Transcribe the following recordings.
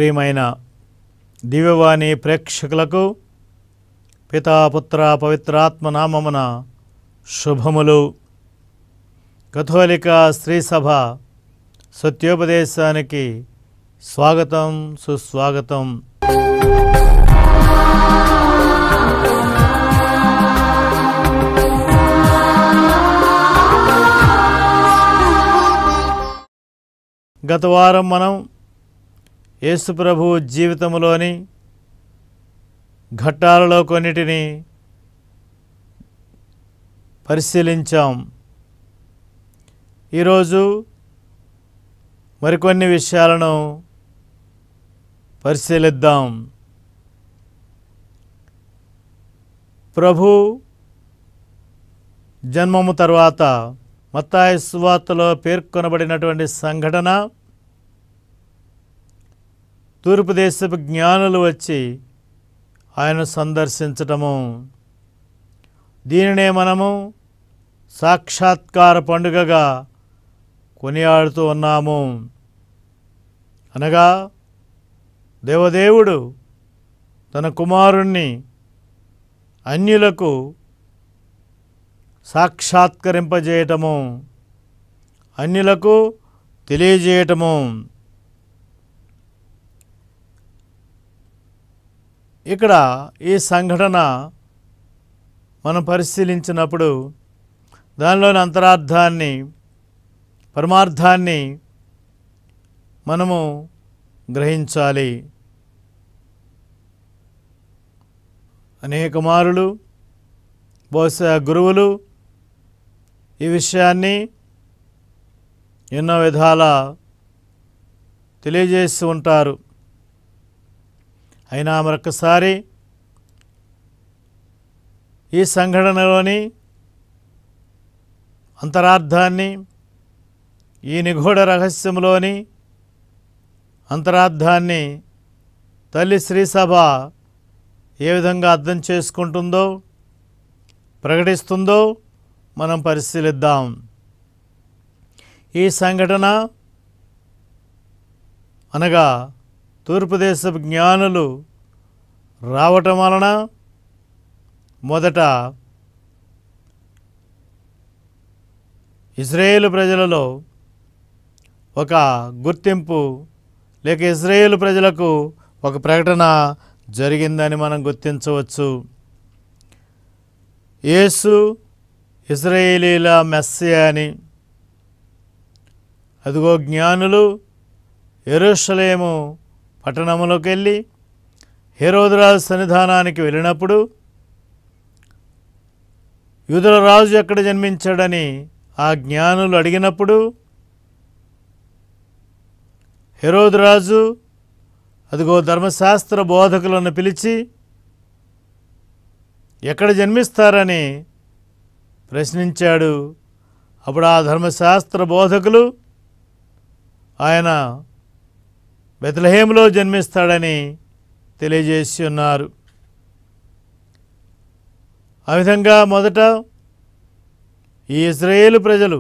ప్రియమైన దివ్యవాణి ప్రేక్షకులకు పితాపుత్ర పవిత్రాత్మ నామమున శుభములు కథోలిక స్త్రీ సభ సత్యోపదేశానికి స్వాగతం సుస్వాగతం గత వారం మనం యేసుప్రభు జీవితంలోని ఘట్టాలలో కొన్నిటిని పరిశీలించాం ఈరోజు మరికొన్ని విషయాలను పరిశీలిద్దాం ప్రభు జన్మము తర్వాత మత్తాయి సువార్తలో పేర్కొనబడినటువంటి సంఘటన తూర్పు దేశపు జ్ఞానులు వచ్చి ఆయన సందర్శించటము దీనినే మనము సాక్షాత్కార పండుగగా కొనియాడుతూ ఉన్నాము అనగా దేవదేవుడు తన కుమారుణ్ణి అన్యులకు సాక్షాత్కరింపజేయటము అన్యులకు తెలియజేయటము ఇక్కడ ఈ సంఘటన మనం పరిశీలించినప్పుడు దానిలోని అంతరార్థాన్ని పరమార్థాన్ని మనము గ్రహించాలి అనేక మారులు బహుశా గురువులు ఈ విషయాన్ని ఎన్నో విధాల తెలియజేసి ఉంటారు అయినా మరొకసారి ఈ సంఘటనలోని అంతరార్థాన్ని ఈ నిగూఢ రహస్యంలోని అంతరార్థాన్ని తల్లి శ్రీసభ ఏ విధంగా అర్థం చేసుకుంటుందో ప్రకటిస్తుందో మనం పరిశీలిద్దాం ఈ సంఘటన అనగా తూర్పు దేశపు జ్ఞానులు రావటం వలన మొదట ఇజ్రాయేలు ప్రజలలో ఒక గుర్తింపు లేక ఇజ్రాయేలు ప్రజలకు ఒక ప్రకటన జరిగిందని మనం గుర్తించవచ్చు యేసు ఇజ్రాయేలీల మెస్సియా అని అదిగో జ్ఞానులు ఎరుషలేము పట్టణంలోకి వెళ్ళి హేరోదరాజు సన్నిధానానికి వెళ్ళినప్పుడు యూదుల రాజు ఎక్కడ జన్మించాడని ఆ జ్ఞానులు అడిగినప్పుడు హెరోదురాజు అదిగో ధర్మశాస్త్ర బోధకులను పిలిచి ఎక్కడ జన్మిస్తారని ప్రశ్నించాడు అప్పుడు ఆ ధర్మశాస్త్ర బోధకులు ఆయన బెతలహేములో జన్మిస్తాడని తెలియజేసి ఉన్నారు ఆ విధంగా మొదట ఈ ఇజ్రాయేలు ప్రజలు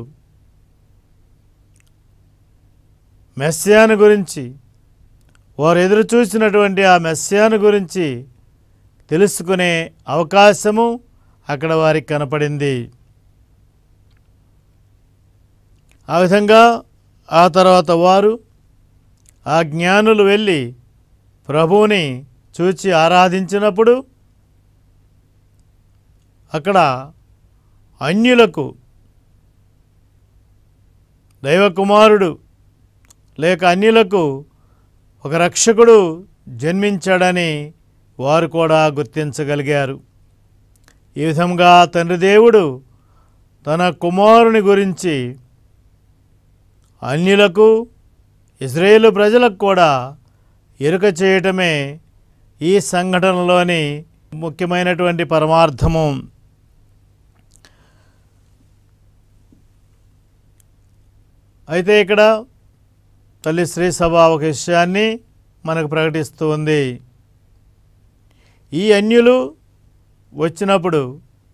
మెస్సియాను గురించి వారు ఎదురు చూసినటువంటి ఆ మెస్సియాను గురించి తెలుసుకునే అవకాశము అక్కడ వారికి కనపడింది ఆ విధంగా ఆ తర్వాత వారు ఆ జ్ఞానులు వెళ్ళి ప్రభువుని చూచి ఆరాధించినప్పుడు అక్కడ అన్యులకు దైవకుమారుడు లేక అన్యులకు ఒక రక్షకుడు జన్మించాడని వారు కూడా గుర్తించగలిగారు ఈ విధంగా తండ్రి దేవుడు తన కుమారుని గురించి అన్యులకు ఇజ్రాయేలు ప్రజలకు కూడా ఎరుక చేయటమే ఈ సంఘటనలోని ముఖ్యమైనటువంటి పరమార్థము అయితే ఇక్కడ తల్లి శ్రీ సభ ఒక విషయాన్ని మనకు ప్రకటిస్తూ ఉంది ఈ అన్యులు వచ్చినప్పుడు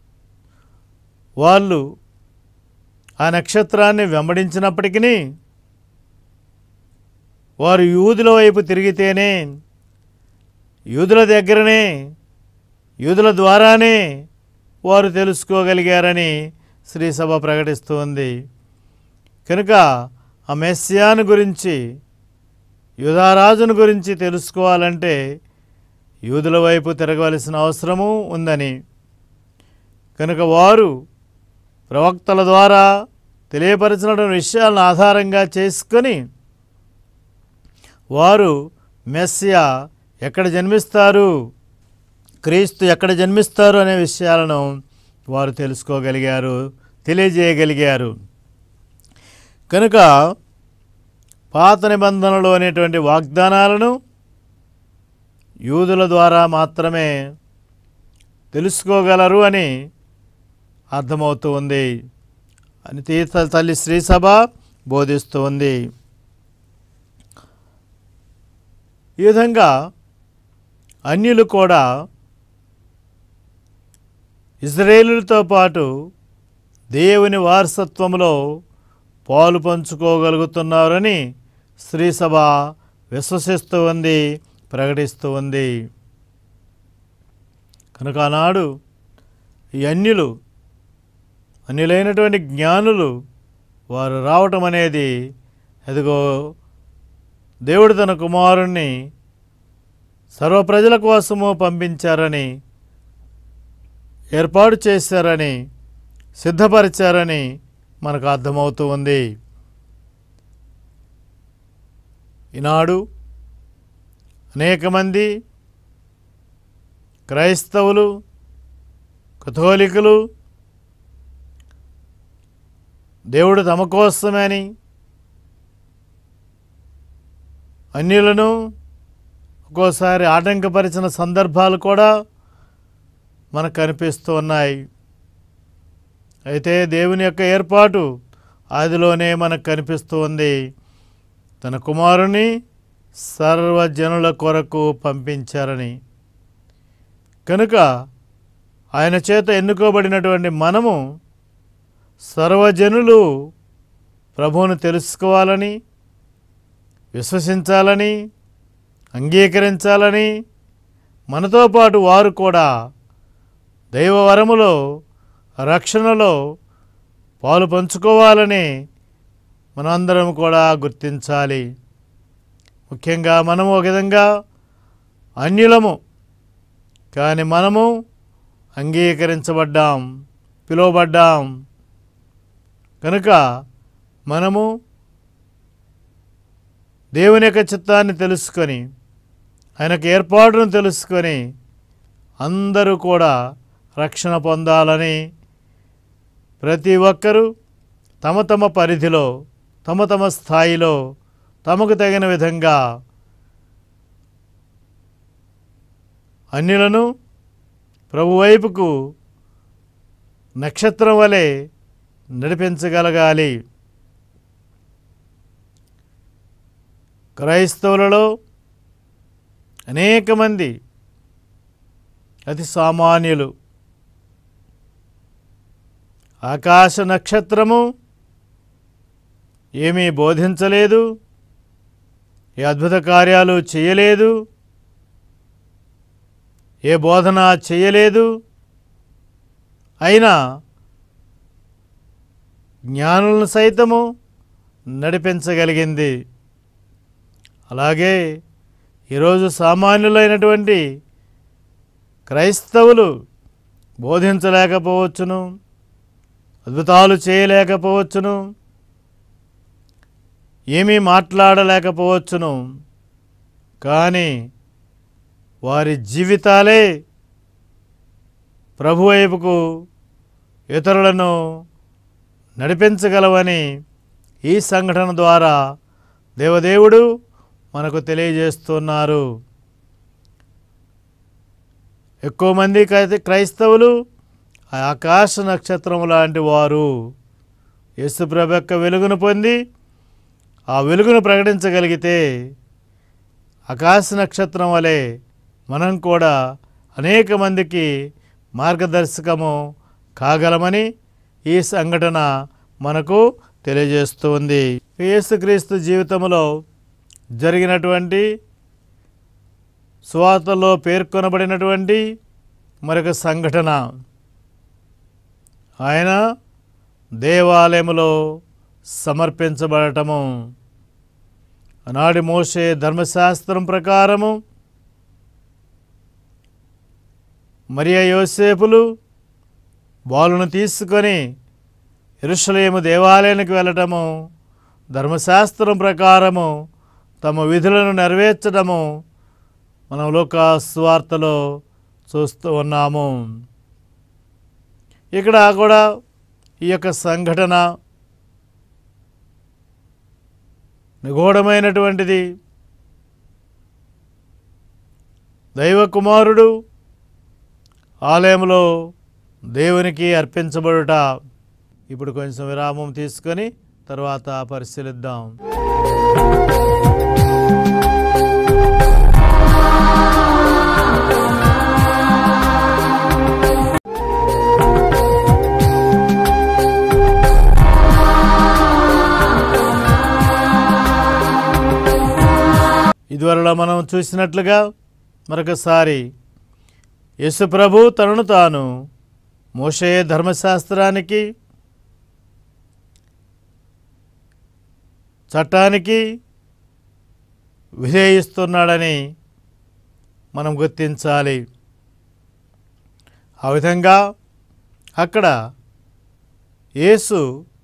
వాళ్ళు ఆ నక్షత్రాన్ని వెంబడించినప్పటికీ వారు యూదుల వైపు తిరిగితేనే యూదుల దగ్గరనే యూదుల ద్వారానే వారు తెలుసుకోగలిగారని శ్రీసభ ప్రకటిస్తుంది కనుక ఆ మెస్సియాను గురించి యూదారాజును గురించి తెలుసుకోవాలంటే యూదుల వైపు తిరగవలసిన అవసరము ఉందని కనుక వారు ప్రవక్తల ద్వారా తెలియపరిచిన విషయాలను ఆధారంగా చేసుకొని వారు మెస్సియా ఎక్కడ జన్మిస్తారు క్రీస్తు ఎక్కడ జన్మిస్తారు అనే విషయాలను వారు తెలుసుకోగలిగారు తెలియజేయగలిగారు కనుక పాత నిబంధనలు అనేటువంటి వాగ్దానాలను యూదుల ద్వారా మాత్రమే తెలుసుకోగలరు అని అర్థమవుతూ ఉంది అని తీర్థ తల్లి శ్రీసభ బోధిస్తూ ఉంది ఈ విధంగా అన్యులు కూడా ఇజ్రాయేలులతో పాటు దేవుని వారసత్వంలో పాలు పంచుకోగలుగుతున్నారని శ్రీసభ విశ్వసిస్తూ ఉంది ప్రకటిస్తూ ఉంది కనుక ఆనాడు ఈ అన్యులు అన్యులైనటువంటి జ్ఞానులు వారు రావటం అనేది ఎదుగో దేవుడు తన కుమారుణ్ణి సర్వ ప్రజల కోసము పంపించారని ఏర్పాటు చేశారని సిద్ధపరిచారని మనకు అర్థమవుతూ ఉంది ఈనాడు అనేక మంది క్రైస్తవులు కథోలికులు దేవుడు తమ కోసమని అన్యులను ఒక్కోసారి ఆటంకపరిచిన సందర్భాలు కూడా మనకు కనిపిస్తూ ఉన్నాయి అయితే దేవుని యొక్క ఏర్పాటు ఆదిలోనే మనకు కనిపిస్తూ ఉంది తన కుమారుని సర్వజనుల కొరకు పంపించారని కనుక ఆయన చేత ఎన్నుకోబడినటువంటి మనము సర్వజనులు ప్రభువును తెలుసుకోవాలని విశ్వసించాలని అంగీకరించాలని మనతో పాటు వారు కూడా దైవవరములో రక్షణలో పాలు పంచుకోవాలని మనందరం కూడా గుర్తించాలి ముఖ్యంగా మనము ఒక విధంగా అన్యులము కానీ మనము అంగీకరించబడ్డాం పిలువబడ్డాం కనుక మనము దేవుని యొక్క చిత్తాన్ని తెలుసుకొని ఆయనకు ఏర్పాటును తెలుసుకొని అందరూ కూడా రక్షణ పొందాలని ప్రతి ఒక్కరూ తమ తమ పరిధిలో తమ తమ స్థాయిలో తమకు తగిన విధంగా అన్యులను ప్రభు వైపుకు నక్షత్రం వలె నడిపించగలగాలి క్రైస్తవులలో అనేక మంది అతి సామాన్యులు ఆకాశ నక్షత్రము ఏమీ బోధించలేదు ఏ అద్భుత కార్యాలు చేయలేదు ఏ బోధన చేయలేదు అయినా జ్ఞానులను సైతము నడిపించగలిగింది అలాగే ఈరోజు సామాన్యులైనటువంటి క్రైస్తవులు బోధించలేకపోవచ్చును అద్భుతాలు చేయలేకపోవచ్చును ఏమీ మాట్లాడలేకపోవచ్చును కానీ వారి జీవితాలే ప్రభు వైపుకు ఇతరులను నడిపించగలవని ఈ సంఘటన ద్వారా దేవదేవుడు మనకు తెలియజేస్తున్నారు ఎక్కువ మంది క్రై- క్రైస్తవులు ఆ ఆకాశ నక్షత్రం లాంటి వారు యేసుప్రభు యొక్క వెలుగును పొంది ఆ వెలుగును ప్రకటించగలిగితే ఆకాశ నక్షత్రం వలె మనం కూడా అనేక మందికి మార్గదర్శకము కాగలమని ఈ సంఘటన మనకు తెలియజేస్తుంది యేసుక్రీస్తు జీవితంలో జరిగినటువంటి సువార్తల్లో పేర్కొనబడినటువంటి మరొక సంఘటన ఆయన దేవాలయములో సమర్పించబడటము ఆనాటి మోసే ధర్మశాస్త్రం ప్రకారము మరియా యోసేపులు బాలును తీసుకొని ఎరుషలేము దేవాలయానికి వెళ్ళటము ధర్మశాస్త్రం ప్రకారము తమ విధులను నెరవేర్చడము మనం లోక స్వార్తలో చూస్తూ ఉన్నాము ఇక్కడ కూడా ఈ యొక్క సంఘటన నిగూఢమైనటువంటిది దైవ కుమారుడు ఆలయంలో దేవునికి అర్పించబడుట ఇప్పుడు కొంచెం విరామం తీసుకొని తర్వాత పరిశీలిద్దాం ఇదివరలో మనం చూసినట్లుగా మరొకసారి యేసు ప్రభు తనను తాను మోషే ధర్మశాస్త్రానికి చట్టానికి విధేయిస్తున్నాడని మనం గుర్తించాలి ఆ విధంగా అక్కడ యేసు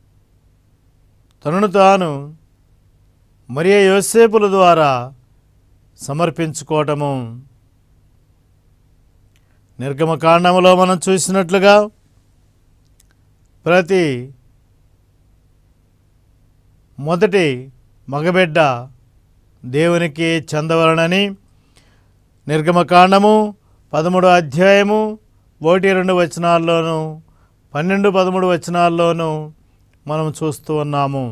తనను తాను మరియ యోసేపుల ద్వారా సమర్పించుకోవటము నిర్గమకాండములో మనం చూసినట్లుగా ప్రతి మొదటి మగబిడ్డ దేవునికి చెందవలనని నిర్గమకాండము పదమూడో అధ్యాయము ఒకటి రెండు వచనాల్లోనూ పన్నెండు పదమూడు వచనాల్లోనూ మనం చూస్తూ ఉన్నాము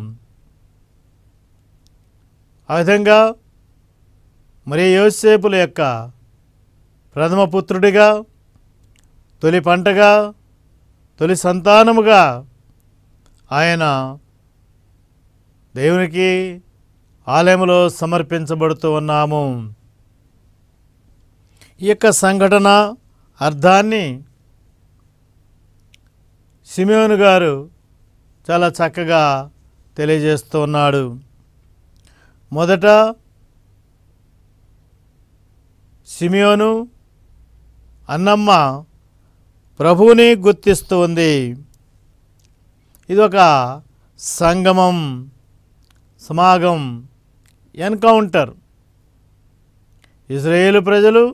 ఆ విధంగా మరి యోసేపుల యొక్క ప్రథమ పుత్రుడిగా తొలి పంటగా తొలి సంతానముగా ఆయన దేవునికి ఆలయములో సమర్పించబడుతూ ఉన్నాము ఈ యొక్క సంఘటన అర్థాన్ని సిమియోను గారు చాలా చక్కగా తెలియజేస్తూ ఉన్నాడు మొదట సిమియోను అన్నమ్మ ప్రభువుని గుర్తిస్తూ ఉంది ఇది ఒక సంగమం సమాగం ఎన్కౌంటర్ ఇజ్రాయేలు ప్రజలు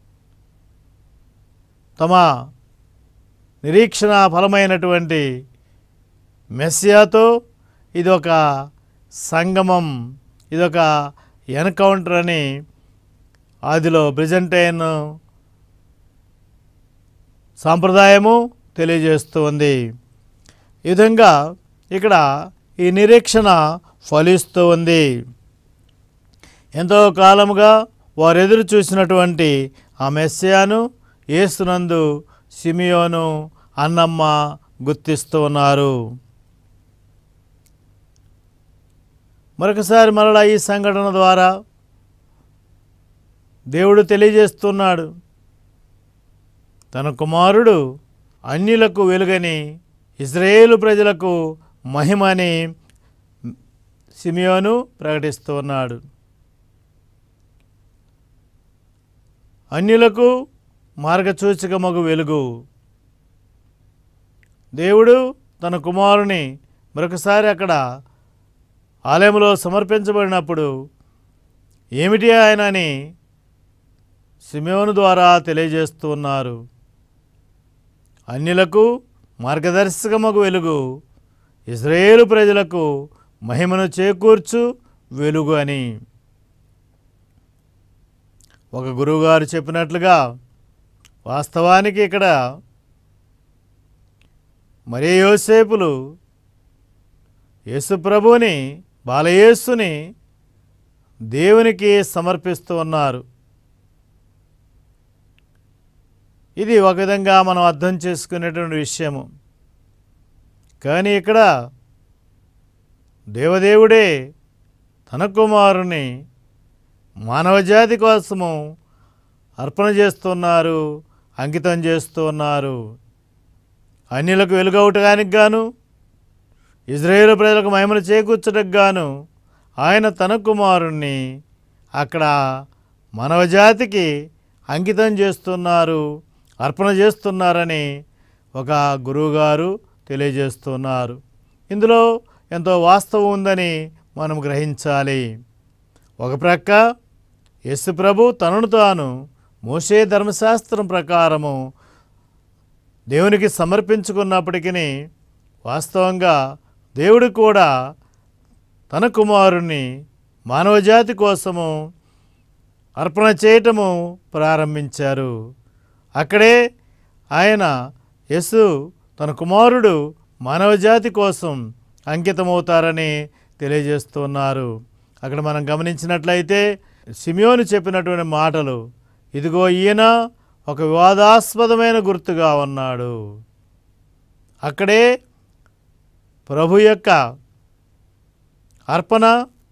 తమ నిరీక్షణ ఫలమైనటువంటి మెస్సియాతో ఇది ఒక సంగమం ఇదొక ఎన్కౌంటర్ అని ఆదిలో బ్రిజంటైన్ సాంప్రదాయము తెలియజేస్తూ ఉంది ఈ విధంగా ఇక్కడ ఈ నిరీక్షణ ఫలిస్తూ ఉంది ఎంతో కాలముగా వారు ఎదురు చూసినటువంటి ఆ మెస్సియాను ఏసునందు సిమియోను అన్నమ్మ గుర్తిస్తూ ఉన్నారు మరొకసారి మరలా ఈ సంఘటన ద్వారా దేవుడు తెలియజేస్తున్నాడు తన కుమారుడు అన్యులకు వెలుగని ఇజ్రాయేలు ప్రజలకు మహిమని సిమియోను ప్రకటిస్తూ ఉన్నాడు అన్యులకు మార్గసూచకమగు వెలుగు దేవుడు తన కుమారుని మరొకసారి అక్కడ ఆలయంలో సమర్పించబడినప్పుడు ఏమిటి ఆయన అని సిమియోను ద్వారా తెలియజేస్తూ ఉన్నారు అన్యులకు మార్గదర్శకమగు వెలుగు ఇజ్రాయేలు ప్రజలకు మహిమను చేకూర్చు వెలుగు అని ఒక గురువుగారు చెప్పినట్లుగా వాస్తవానికి ఇక్కడ మరే యోసేపులు యేసుప్రభుని బాలయేసుని దేవునికి సమర్పిస్తూ ఉన్నారు ఇది ఒక విధంగా మనం అర్థం చేసుకునేటువంటి విషయము కానీ ఇక్కడ దేవదేవుడే తన కుమారుని మానవజాతి కోసము అర్పణ చేస్తున్నారు అంకితం చేస్తున్నారు అన్యులకు వెలుగవటానికి గాను ఇజ్రాయేల్ ప్రజలకు మహిమను చేకూర్చడానికి గాను ఆయన తన కుమారుణ్ణి అక్కడ మానవజాతికి అంకితం చేస్తున్నారు అర్పణ చేస్తున్నారని ఒక గురువుగారు తెలియజేస్తున్నారు ఇందులో ఎంతో వాస్తవం ఉందని మనం గ్రహించాలి ఒక ప్రక్క యేసు ప్రభు తనను తాను మోసే ధర్మశాస్త్రం ప్రకారము దేవునికి సమర్పించుకున్నప్పటికీ వాస్తవంగా దేవుడు కూడా తన కుమారుణ్ణి మానవజాతి కోసము అర్పణ చేయటము ప్రారంభించారు అక్కడే ఆయన యేసు తన కుమారుడు మానవజాతి కోసం అంకితమవుతారని తెలియజేస్తున్నారు అక్కడ మనం గమనించినట్లయితే సిమియోను చెప్పినటువంటి మాటలు ఇదిగో ఈయన ఒక వివాదాస్పదమైన గుర్తుగా ఉన్నాడు అక్కడే ప్రభు యొక్క అర్పణ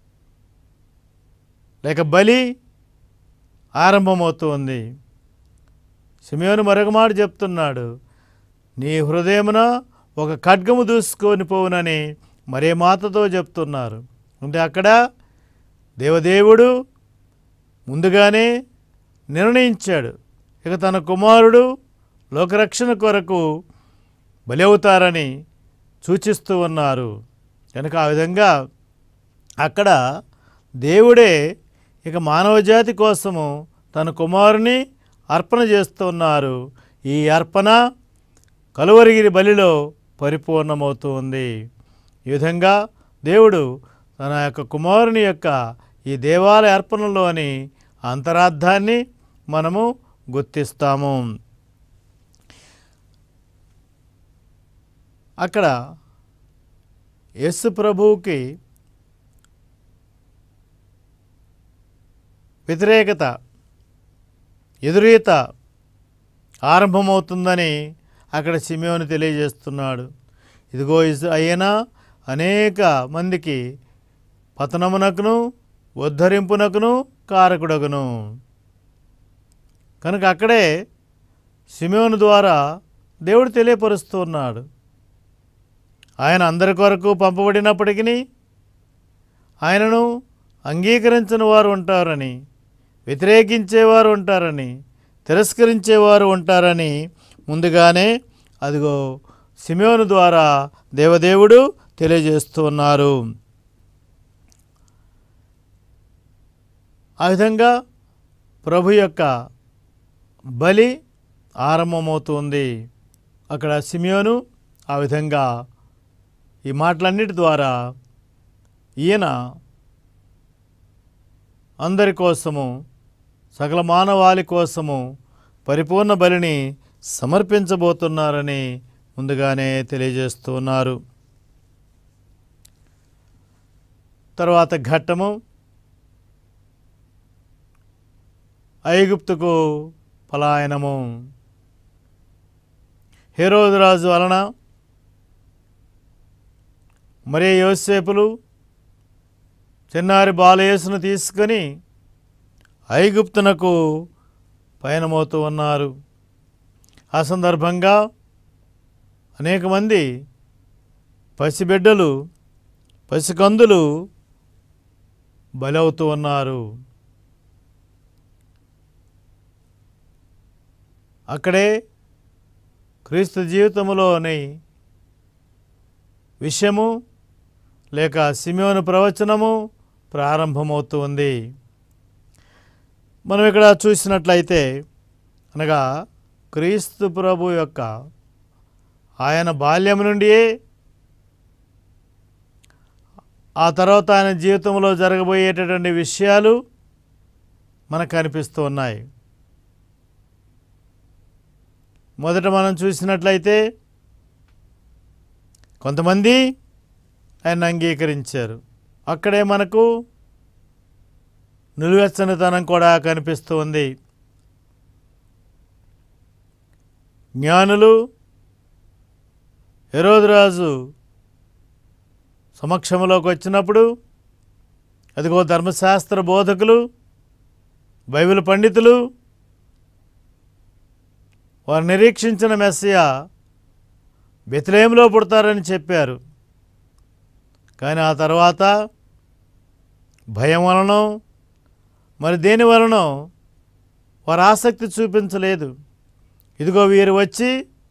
లేక బలి ఆరంభమవుతుంది సిమియోను మరొక మాట చెప్తున్నాడు నీ హృదయమున ఒక ఖడ్గము దూసుకొని పోవునని మరే మాతతో చెప్తున్నారు అంటే అక్కడ దేవదేవుడు ముందుగానే నిర్ణయించాడు ఇక తన కుమారుడు లోకరక్షణ కొరకు బలి అవుతారని సూచిస్తూ ఉన్నారు కనుక ఆ విధంగా అక్కడ దేవుడే ఇక మానవజాతి కోసము తన కుమారుని అర్పణ చేస్తున్నారు ఈ అర్పణ కలువరిగిరి బలిలో పరిపూర్ణమవుతుంది ఈ విధంగా దేవుడు తన యొక్క కుమారుని యొక్క ఈ దేవాలయ అర్పణలోని అంతరార్థాన్ని మనము గుర్తిస్తాము అక్కడ యేసు ప్రభువుకి వ్యతిరేకత ఎదురీత ఆరంభమవుతుందని అక్కడ సిమియోను తెలియజేస్తున్నాడు ఇదిగో ఇస్ అయినా అనేక మందికి పతనమునకును ఉద్ధరింపునకును కారకుడగును కనుక అక్కడే సిమియోను ద్వారా దేవుడు తెలియపరుస్తున్నాడు ఆయన అందరి కొరకు పంపబడినప్పటికీ ఆయనను అంగీకరించిన వారు ఉంటారని వ్యతిరేకించేవారు ఉంటారని తిరస్కరించేవారు ఉంటారని ముందుగానే అదిగో సిమియోను ద్వారా దేవదేవుడు తెలియజేస్తున్నారు ఆ విధంగా ప్రభు యొక్క బలి ఆరంభమవుతుంది అక్కడ సిమియోను ఆ విధంగా ఈ మాటలన్నిటి ద్వారా ఈయన అందరి కోసము సకల మానవాళి కోసము పరిపూర్ణ బలిని సమర్పించబోతున్నారని ముందుగానే తెలియజేస్తున్నారు తర్వాత ఘట్టము ఐగుప్తుకు పలాయనము హేరోదు రాజు వలన మరే యోసేపులు చిన్నారి బాలయేసును తీసుకొని ఐగుప్తునకు పయనమవుతూ ఉన్నారు ఆ సందర్భంగా అనేక మంది పసిబిడ్డలు పసికందులు బలవుతూ ఉన్నారు అక్కడే క్రీస్తు జీవితంలోని విషయము లేక సిమియోను ప్రవచనము ప్రారంభమవుతుంది మనం ఇక్కడ చూసినట్లయితే అనగా క్రీస్తు ప్రభు యొక్క ఆయన బాల్యం నుండియే ఆ తర్వాత ఆయన జీవితంలో జరగబోయేటటువంటి విషయాలు మనకు కనిపిస్తూ ఉన్నాయి మొదట మనం చూసినట్లయితే కొంతమంది ఆయన అంగీకరించారు అక్కడే మనకు నిలువెచ్చనితనం కూడా కనిపిస్తూ ఉంది జ్ఞానులు హెరోదురాజు సమక్షంలోకి వచ్చినప్పుడు అదిగో ధర్మశాస్త్ర బోధకులు బైబిల్ పండితులు వారు నిరీక్షించిన మెస్సియా బెత్లేంలో పుడతారని చెప్పారు కానీ ఆ తర్వాత భయం వలన మరి దేని వలన వారు ఆసక్తి చూపించలేదు ఇదిగో వీరు వచ్చి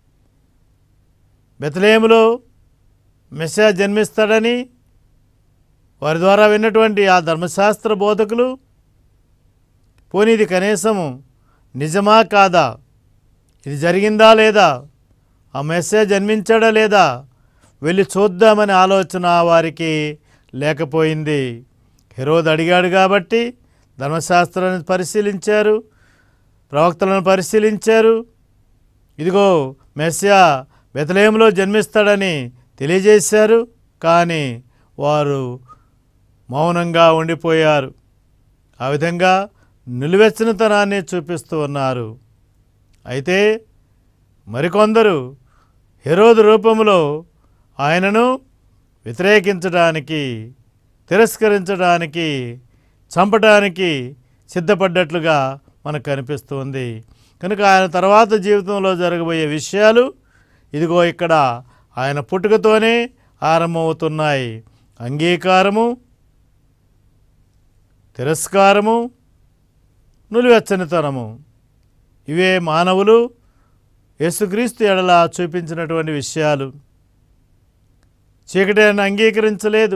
బెతలేములో మెస్సా జన్మిస్తాడని వారి ద్వారా విన్నటువంటి ఆ ధర్మశాస్త్ర బోధకులు పోనీ ఇది కనీసము నిజమా కాదా ఇది జరిగిందా లేదా ఆ మెస్సే జన్మించాడా లేదా వెళ్ళి చూద్దామనే ఆలోచన వారికి లేకపోయింది హెరోద్ అడిగాడు కాబట్టి ధర్మశాస్త్రాన్ని పరిశీలించారు ప్రవక్తలను పరిశీలించారు ఇదిగో మెస్సా బెతలేములో జన్మిస్తాడని తెలియజేశారు కానీ వారు మౌనంగా ఉండిపోయారు ఆ విధంగా నిలువెచ్చనితనాన్ని చూపిస్తూ ఉన్నారు అయితే మరికొందరు హెరోదు రూపంలో ఆయనను వ్యతిరేకించడానికి తిరస్కరించడానికి చంపడానికి సిద్ధపడ్డట్లుగా మనకు కనిపిస్తుంది కనుక ఆయన తర్వాత జీవితంలో జరగబోయే విషయాలు ఇదిగో ఇక్కడ ఆయన పుట్టుకతోనే ఆరంభమవుతున్నాయి అంగీకారము తిరస్కారము నులివెచ్చనితనము ఇవే మానవులు యేసుక్రీస్తు ఎడల చూపించినటువంటి విషయాలు చీకటి ఆయన అంగీకరించలేదు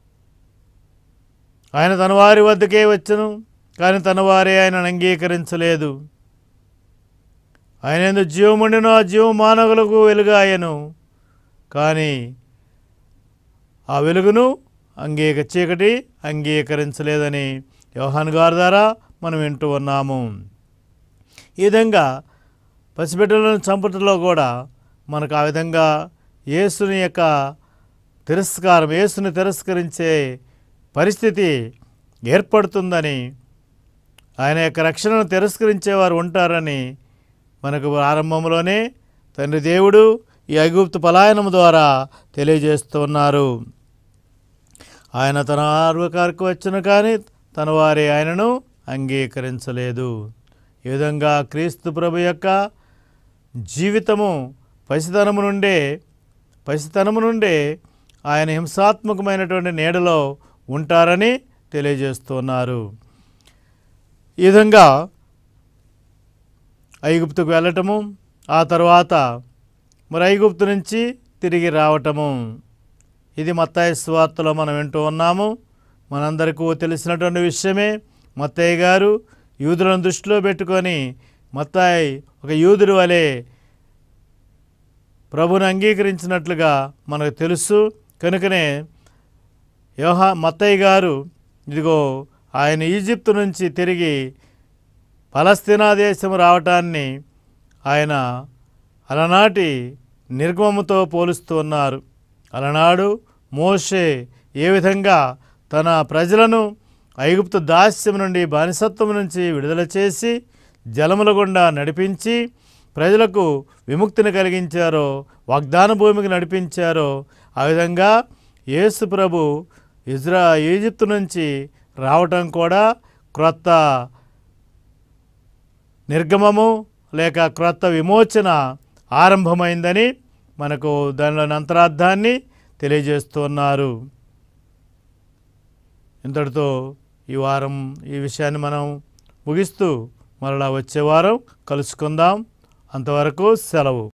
ఆయన తన వారి వద్దకే వచ్చను కానీ తన వారే ఆయనను అంగీకరించలేదు ఆయన ఎందుకు జీవముండినో ఆ జీవ మానవులకు వెలుగాయను కానీ ఆ వెలుగును అంగీక చీకటి అంగీకరించలేదని యోహాన్ గారి ద్వారా మనం వింటూ ఉన్నాము ఈ విధంగా పసిబిడ్డలను చంపటంలో కూడా మనకు ఆ విధంగా యేసుని యొక్క తిరస్కారం యేసుని తిరస్కరించే పరిస్థితి ఏర్పడుతుందని ఆయన యొక్క రక్షణను తిరస్కరించేవారు ఉంటారని మనకు ఆరంభంలోనే తండ్రి దేవుడు ఈ ఐగుప్తు పలాయనం ద్వారా తెలియజేస్తున్నారు ఆయన తన ఆర్వకారికి వచ్చిన కానీ తన వారి ఆయనను అంగీకరించలేదు ఈ విధంగా క్రీస్తు ప్రభు యొక్క జీవితము పసితనము నుండే పసితనము నుండే ఆయన హింసాత్మకమైనటువంటి నీడలో ఉంటారని తెలియజేస్తున్నారు ఈ విధంగా ఐగుప్తుకు వెళ్ళటము ఆ తర్వాత మరి ఐగుప్తు నుంచి తిరిగి రావటము ఇది మత్తాయి స్వార్తలో మనం వింటూ ఉన్నాము మనందరికీ తెలిసినటువంటి విషయమే మత్తయ్య గారు యూదులను దృష్టిలో పెట్టుకొని మత్తాయి ఒక యూదుడి వలె ప్రభుని అంగీకరించినట్లుగా మనకు తెలుసు కనుకనే యోహా మత్తయ్య గారు ఇదిగో ఆయన ఈజిప్టు నుంచి తిరిగి పలస్తీనా దేశం రావటాన్ని ఆయన అలనాటి నిర్గమముతో పోలుస్తూ ఉన్నారు అలనాడు మోషే ఏ విధంగా తన ప్రజలను ఐగుప్తు దాస్యం నుండి బానిసత్వం నుంచి విడుదల చేసి జలముల గుండా నడిపించి ప్రజలకు విముక్తిని కలిగించారో వాగ్దాన భూమికి నడిపించారో ఆ విధంగా యేసు ప్రభు ఇజ్రా ఈజిప్తు నుంచి రావటం కూడా క్రొత్త నిర్గమము లేక క్రొత్త విమోచన ఆరంభమైందని మనకు దానిలోని అంతరార్థాన్ని తెలియజేస్తున్నారు ఇంతటితో ఈ వారం ఈ విషయాన్ని మనం ముగిస్తూ మరలా వచ్చే వారం కలుసుకుందాం అంతవరకు సెలవు